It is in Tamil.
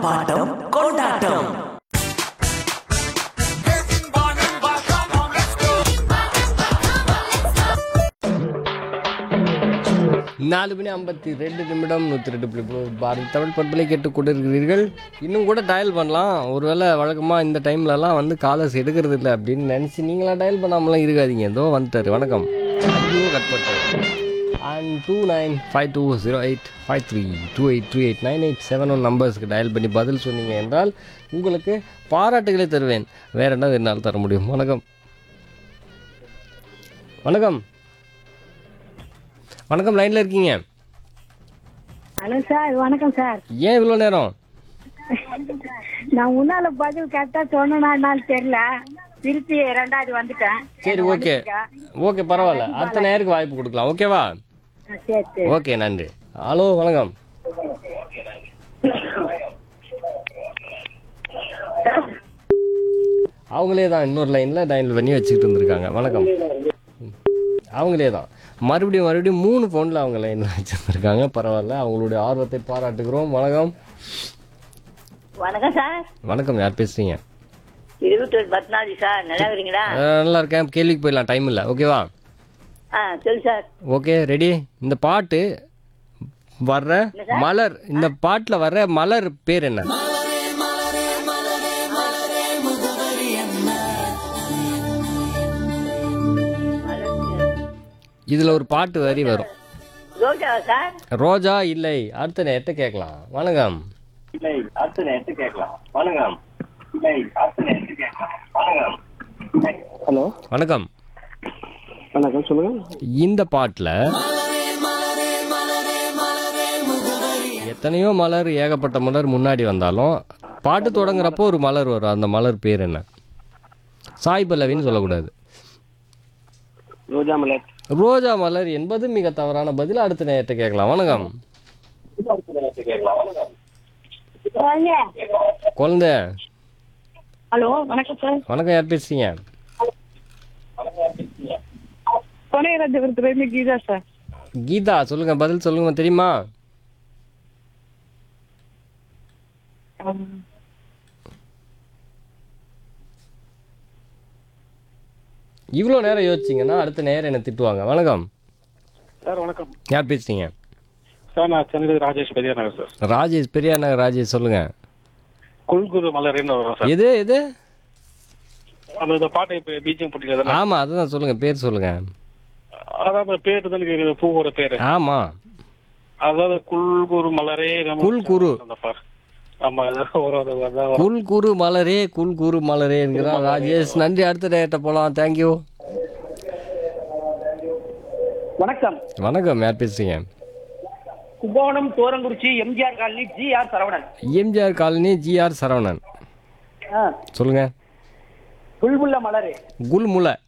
ஆர்ப்பாட்டம் கொண்டாட்டம் நாலு மணி ஐம்பத்தி ரெண்டு நிமிடம் நூற்றி ரெண்டு புள்ளி மூணு பாரதி தமிழ் பண்பலை கேட்டுக் கொண்டிருக்கிறீர்கள் இன்னும் கூட டயல் பண்ணலாம் ஒருவேளை வழக்கமாக இந்த டைம்லலாம் வந்து காலர்ஸ் எடுக்கிறது இல்லை அப்படின்னு நினச்சி நீங்களாம் டயல் பண்ணாமலாம் இருக்காதீங்க ஏதோ வந்துட்டார் வணக்கம் ஐயோ கட் பண்ணிட்டார் and two nine five two zero eight five three two eight two eight nine eight seven one நம்பர்ஸ்க்கு டயல் பண்ணி பதில் சொன்னீங்க என்றால் உங்களுக்கு பாராட்டுகளை தருவேன் வேற என்ன என்னால் தர முடியும் வணக்கம் வணக்கம் வணக்கம் லைனில் இருக்கீங்க ஹலோ சார் வணக்கம் சார் ஏன் இவ்வளோ நேரம் நான் முன்னால பதில் கரெக்டா சொன்னான்னு தெரியல திருப்பி ரெண்டாவது வந்துட்டேன் சரி ஓகே ஓகே பரவாயில்ல அடுத்த நேருக்கு வாய்ப்பு கொடுக்கலாம் ஓகேவா ஆ, சரி சரி ஓகே நன்றி ஹலோ வணக்கம் அவங்களே தான் இன்னொரு லைனில் டயல் பண்ணி வச்சுக்கிட்டு இருந்திருக்காங்க வணக்கம் அவங்களே தான் மறுபடியும் மறுபடியும் மூணு ஃபோனில் அவங்க லைனில் வச்சுருந்துருக்காங்க பரவாயில்ல அவங்களுடைய ஆர்வத்தை பாராட்டுகிறோம் வணக்கம் வணக்கம் சார் வணக்கம் யார் பேசுகிறீங்க இருபத்தொரு பத்னாதி சார் நல்லா இருக்கிறீங்களா நல்லா இருக்கேன் கேள்விக்கு போயிடலாம் டைம் இல்லை ஓகேவா ஆ சொல்லு சார் ஓகே ரெடி இந்த பாட்டு வர்ற மலர் இந்த பாட்டில் வர்ற மலர் பேர் என்ன இதில் ஒரு பாட்டு வரி வரும் ரோஜாவா சார் ரோஜா இல்லை அடுத்த நேரத்தை கேட்கலாம் வணக்கம் இல்லை அடுத்த நேரத்து கேட்கலாம் வணக்கம் இல்லை அடுத்த நேரத்து கேட்கலாம் வணக்கம் ஹலோ வணக்கம் வணக்கம் சொல்லுங்க இந்த பாட்டில் எத்தனையோ மலர் ஏகப்பட்ட மலர் முன்னாடி வந்தாலும் பாட்டு தொடங்குறப்போ ஒரு மலர் வரும் அந்த மலர் பேர் என்ன சாய் பல்லவின்னு சொல்லக்கூடாது ரோஜா மலர் ரோஜா மலர் என்பது மிக தவறான பதில் அடுத்த நேரத்தை கேட்கலாம் வணக்கம் குழந்தை ஹலோ வணக்கம் சார் வணக்கம் யார் பேசுறீங்க கொனையராஜபுரத்துல இருந்து கீதா சார் கீதா சொல்லுங்க பதில் சொல்லுங்க தெரியுமா இவ்வளோ நேரம் யோசிச்சிங்கன்னா அடுத்த நேரம் என்ன திட்டுவாங்க வணக்கம் சார் வணக்கம் யார் பேசுறீங்க சார் நான் சென்னை ராஜேஷ் பெரியார் நகர் சார் ராஜேஷ் பெரியார் நகர் ராஜேஷ் சொல்லுங்க குல்குரு மலர்னு வரும் சார் எது எது அந்த இந்த பாட்டை இப்போ பீஜியம் போட்டிருக்காரு ஆமா அதுதான் சொல்லுங்க பேர் சொல்லுங்க அதாவது பேர் தான் கேக்குது பூவோட பேரு ஆமா அதாவது குல்குரு மலரே நம்ம குல்குரு. அந்த பார் ஆமா அதான் வரும் அது அதான் வரும். குல் குரு மலரே குல் குரு மலரே என்கிறார் ராஜேஷ் நன்றி அடுத்த டேட்ட போலாம் தேங்க்யூ வணக்கம் வணக்கம் யார் பேசுறீங்க Kumbakonam Thorankurichi MGR colony G R Saravanan MGR colony GR Saravanan ஆ, சொல்லுங்க புல்புள்ள மலரே குல்முலை